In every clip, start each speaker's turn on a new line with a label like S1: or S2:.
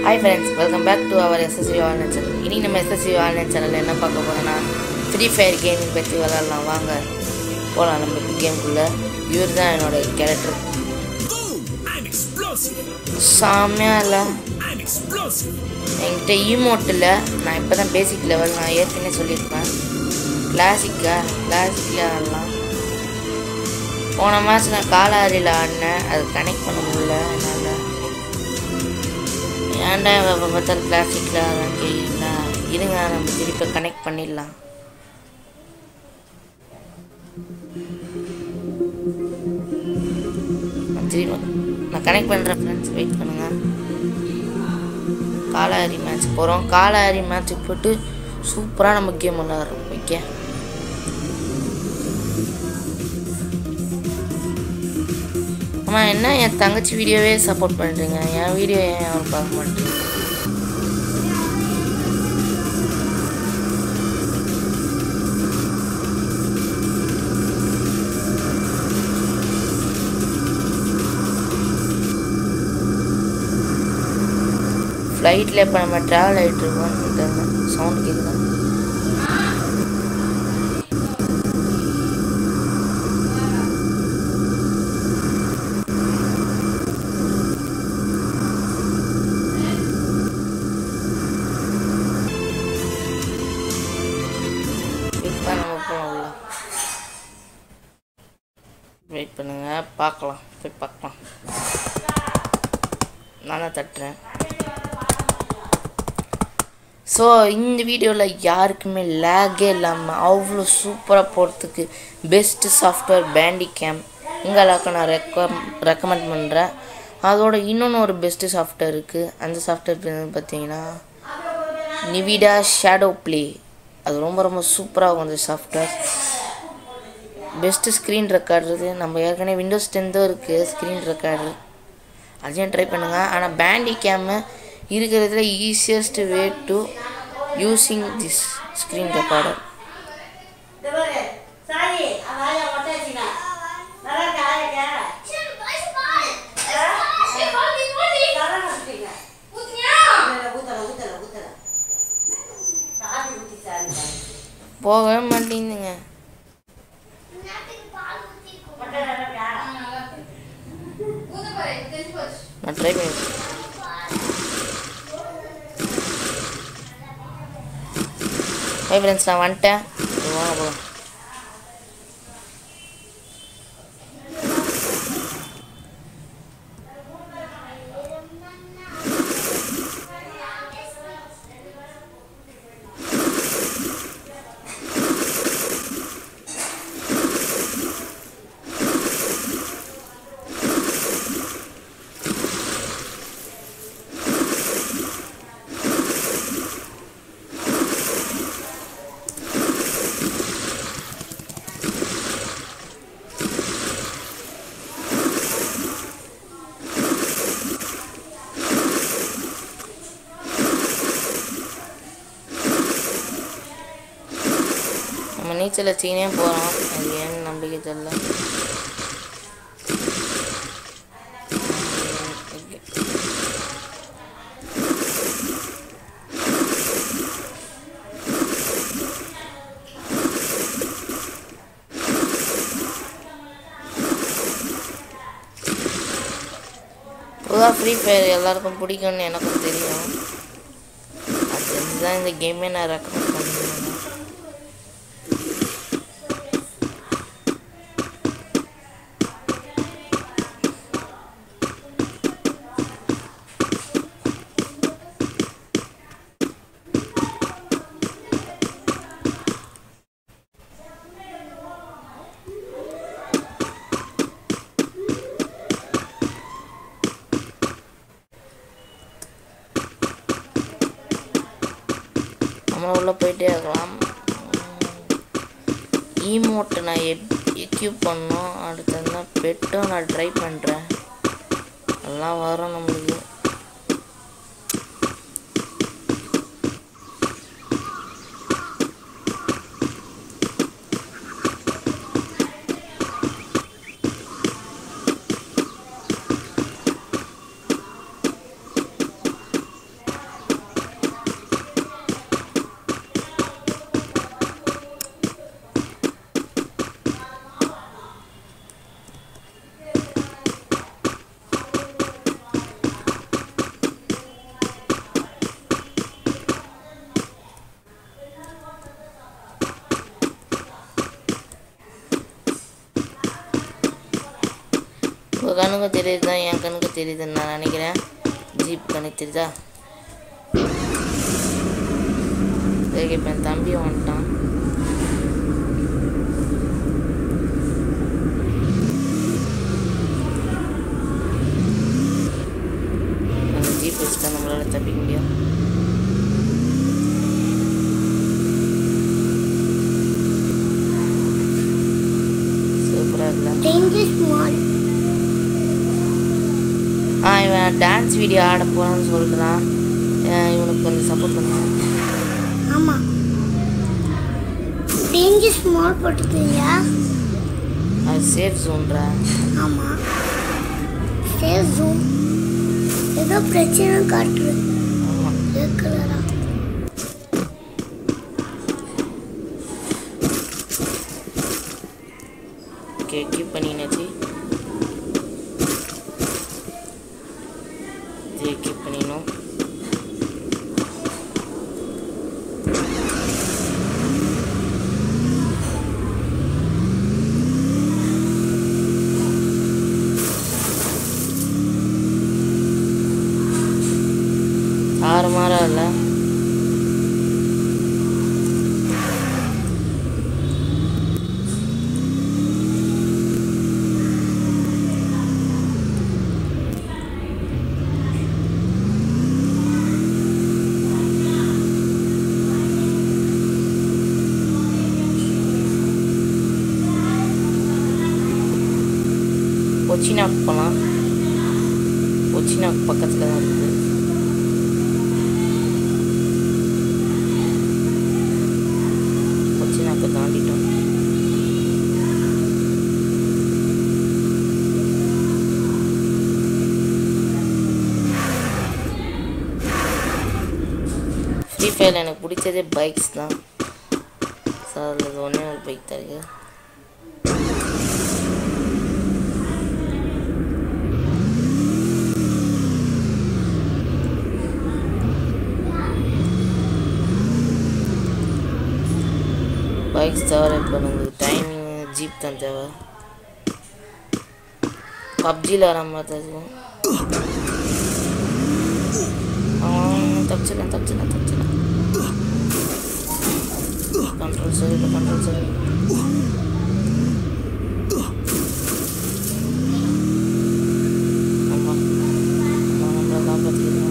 S1: Hi friends welcome back to our SSC online channel இனி நம்ம SSC online சேனலில் என்ன பார்க்க போகிறோன்னா ஃப்ரீ ஃபயர் கேமிங் பற்றி விளாட்லாம் வாங்க போகலாம் நம்ம கேமுக்குள்ளே இவர் தான் என்னோட கேரக்டர்
S2: I'm explosive.
S1: செம்மையாக இல்லை
S2: I'm explosive.
S1: என்கிட்ட ஈமோட் இல்லை நான் இப்போ தான் பேசிக் லெவல் நான் ஏற்கனவே சொல்லியிருப்பேன் கிளாசிக்கா கிளாசிக்கில் ஆடலாம் போன மாதம் நான் காலாரியில் ஆடினேன் அது கனெக்ட் பண்ண முடியல என்னால் ஏன்டா எப்போ பார்த்தாலும் கிளாசிக்கில் ஆடுறேன்னு கேட்குறீங்களா இருங்க நம்ம திருப்பி கனெக்ட் பண்ணிடலாம் நான் திரும்ப நான் கனெக்ட் பண்ணுறேன் ஃப்ரெண்ட்ஸ் வெயிட் பண்ணுங்கள் காலாரி மேட்ச் போகிறோம் காலாரி மேட்ச்சுக்கு போட்டு சூப்பராக நம்ம கேம் விளாட்றோம் ஓகே அம்மா என்ன என் தங்கச்சி வீடியோவே சப்போர்ட் பண்ணுறீங்க என் வீடியோ ஏன் யாரும் பார்க்க மாட்டேங்க ஃப்ளைட்டில் இப்போ நம்ம ட்ராவல் ஆகிட்டு இருக்கோம் சவுண்ட் கேட்குதா இப்போ நம்ம போகலாம் உள்ள வெயிட் பண்ணுங்க பார்க்கலாம் போய் பார்க்கலாம் நான் தான் தட்டுறேன் ஸோ இந்த வீடியோவில் யாருக்குமே லேகே இல்லாமல் அவ்வளோ சூப்பராக போகிறதுக்கு பெஸ்ட்டு சாஃப்ட்வேர் பேண்டி கேம் உங்களுக்கு நான் ரெக்க ரெக்கமெண்ட் பண்ணுறேன் அதோட இன்னொன்று ஒரு பெஸ்ட்டு சாஃப்ட்வேர் இருக்குது அந்த சாஃப்ட்வேர் பேர் வந்து பார்த்தீங்கன்னா நிவிடா ஷேடோ ப்ளே அது ரொம்ப ரொம்ப சூப்பராக இருக்கும் அந்த சாஃப்ட்வேர் பெஸ்ட்டு ஸ்க்ரீன் ரெக்கார்டுறது நம்ம ஏற்கனவே விண்டோஸ் டென்த்தும் இருக்குது ஸ்க்ரீன் ரெக்கார்டர் அதையும் ட்ரை பண்ணுங்கள் ஆனால் பேண்டி கேமு இருக்கிறதுல easiest way to using this screen recorder போகவே மாட்டேங்குதுங்க நான் ட்ரை பண்ணி ஹை ஃப்ரெண்ட்ஸ் நான் வந்துட்டேன் சரி, வாங்க போகலாம் நம்ம நீச்சல் வச்சுக்கினே போகிறோம் அது ஏன்னு நம்பிக்கை தெரியல பொதுவாக ஃப்ரீ ஃபயர் எல்லாருக்கும் பிடிக்கும்னு எனக்கும் தெரியும் அது தெரிஞ்சு தான் இந்த கேமே நான் ரெக்கமெண்ட் பண்ணுவேன் நம்ம உள்ளே போயிட்டே இருக்கலாம் ஈமோட்டை நான் எப் எக்யூப் பண்ணோம் அடுத்தது பெட்டும் நான் ட்ரை பண்ணுறேன் எல்லாம் வரும் நம்மளுக்கு கண்ணுக்கும் தெரியுது தான் என் கண்ணுக்கு தெரியுதுன்னு நான் நினைக்கிறேன் ஜீப் கண்ணுக்கு தெரியுதா சரி இப்போ என் தம்பி வந்துட்டான் அந்த ஜீப் வச்சு தான் நம்மளால தப்பிக்க முடியும் சூப்பராக இல்லை
S3: டேஞ்சர் ஸ்மால்
S1: ஆ இவன் டான்ஸ் வீடியோ ஆட போகிறான்னு சொல்கிறான் இவனுக்கு கொஞ்சம் சப்போர்ட் பண்ணுவான்
S3: ஆமாம் டேஞ்சர் ஸ்மால் போட்டது இல்லையா
S1: அது சேஃப் ஜோன்றா
S3: ஆமாம் சேஃப் ஜூம் ஏதோ பிரச்சனை காட்டுது
S1: ஆமாம்
S3: ரெட் கலரா
S1: ஓகே கீப் பண்ணினாச்சு இது கீப் பண்ணிடணும் ஆறு மாதம் இல்லை கொச்சினாக்கு போகலாம் கொச்சினாக்கு பக்கத்தில் தான் இருக்குது கொச்சினாக்கு தாண்டிட்டோம் ஃப்ரீ ஃபயர் எனக்கு பிடிச்சதே பைக்ஸ் தான் ஸோ அதில் ஒன்றே ஒரு பைக் தான் இருக்குது பைக்ஸ் தவிர இப்போ நம்மளுக்கு டைமிங் ஜீப் தான் தேவை பப்ஜியில் வர மாதிரி தான் இருக்கும் தப்பிச்சிடலாம் தப்பிச்சிடலாம் தப்பிச்சிடலாம் கண்ட்ரோல் சரி கண்ட்ரோல் சரி ஆமாம் நம்மளை காப்பாற்றிக்கலாம்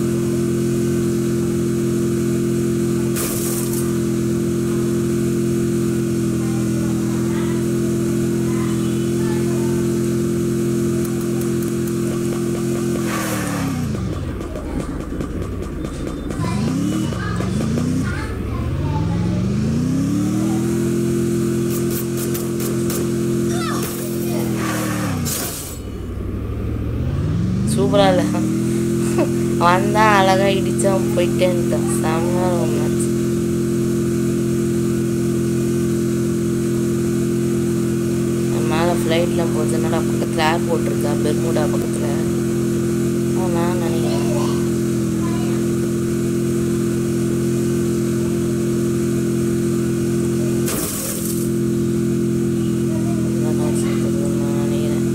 S1: சூப்பராக இல்லை வந்தான் அழகாக இடித்தான் போயிட்டேன்ட்டான் செம்மையாக இருக்கும் மேட்ச் மேலே ஃப்ளைட்டில் போகுது என்னடா பக்கத்தில் ஏர்போர்ட் இருக்கா பெர்முடா பக்கத்தில் நான் நினைக்கிறேன் இதான் நான் சொல்றது, நான் நினைக்கிறேன்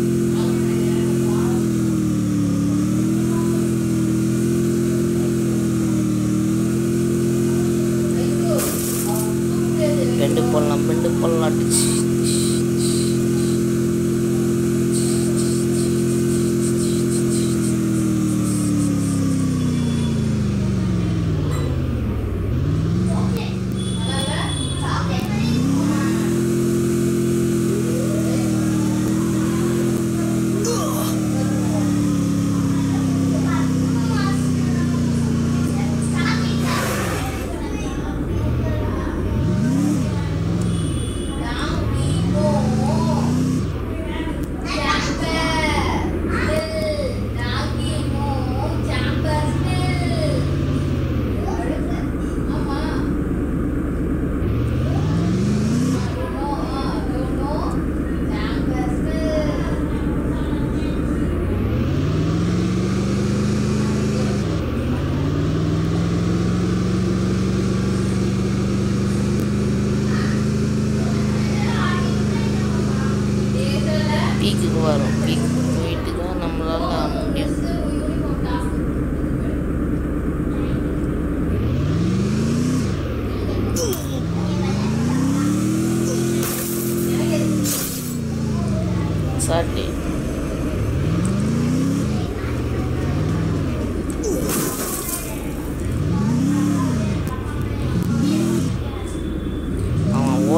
S1: பெண்டு போடலாம் பெண்டு போடலாம் டிச், டிச், டிச்.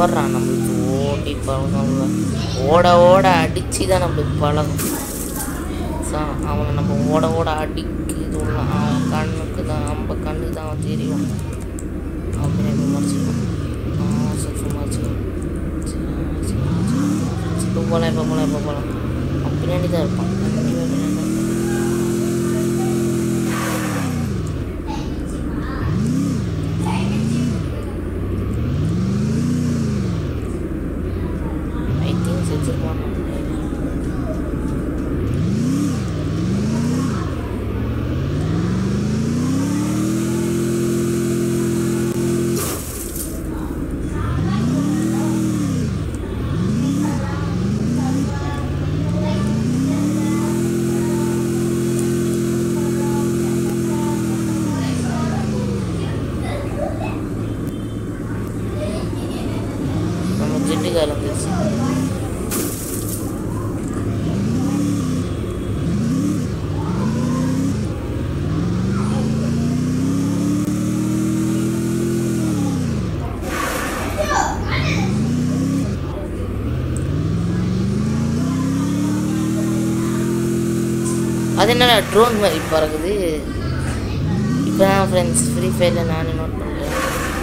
S1: ஓடுறான் நம்மளுக்கு ஓட்டி பழகம்ல ஓட ஓட அடிச்சு தான் நம்மளுக்கு பழகும் ஸோ அவனை நம்ம ஓட ஓட அடிக்குது உள்ள அவன் கண்ணுக்கு தான் நம்ம கண்ணுக்கு தான் அவன் தெரியும் அப்படின்னு இப்போ மறைச்சிக்கலாம் ஆ சரி மறைச்சிக்கலாம் இப்போ போகலாம் இப்போ போகலாம் இப்போ போகலாம் அவன் பின்னாடி தான் இருப்பான் கண்டிப்பாக பின்னாடி தான் இருப்பான். I think செத்துருப்பான் நம்ம ஜெட்டுக்காரன் வந்துருச்சு அது என்னடா ட்ரோன் மாதிரி பறக்குது இப்போ தான் ஃப்ரெண்ட்ஸ் ஃப்ரீ ஃபயரில் நானே நோட் பண்ணுறேன்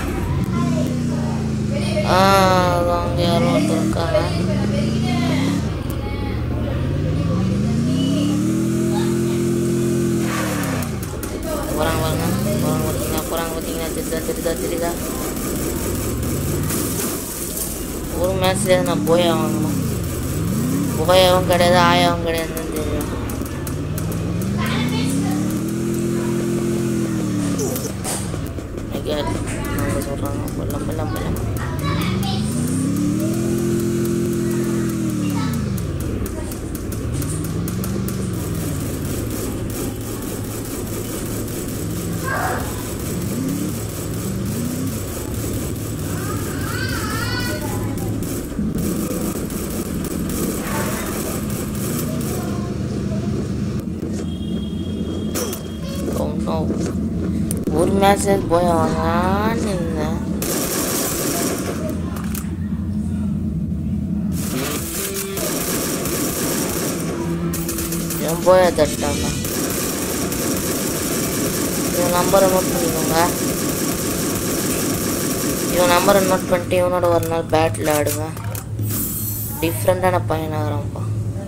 S1: ஆ அங்கே யாரும் ஒருத்தர் இருக்காங்க போகிறாங்க பாருங்க போகிறாங்க பார்த்தீங்களா போகிறாங்க பார்த்தீங்களா தெரியுதா தெரியுதா தெரியுதா ஒரு மேட்ச்லேயே நான் போயா வாங்கணும் போயாவும் கிடையாது ஆயாவும் கிடையாதுன்னு தெரியும் ஐயா அவங்க சொல்கிறாங்க வெள்ளம் வெள்ளம் வெள்ளம் Oh no. ஒரு மேட்ச் போய் வாங்கலான்னு இருந்தேன் இவன் போய தட்டாங்க இவன் நம்பரை நோட் பண்ணிக்கோங்க இவன் நம்பரை நோட் பண்ணிட்டு இவனோட ஒரு நாள் பேட்டில் ஆடுங்க டிஃப்ரெண்ட்டான பையனாகிறான்ப்பா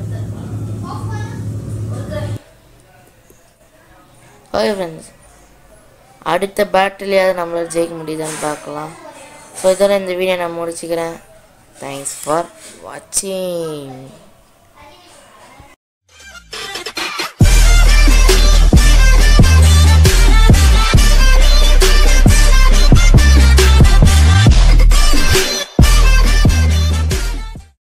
S1: ஓகே ஃப்ரெண்ட்ஸ் அடுத்த பேட்டிலையாவது நம்மளால் ஜெயிக்க முடியுதான்னு பார்க்கலாம் ஸோ இதோட இந்த வீடியோ நான் முடிச்சுக்கிறேன் தேங்க்ஸ் ஃபார் வாட்சிங்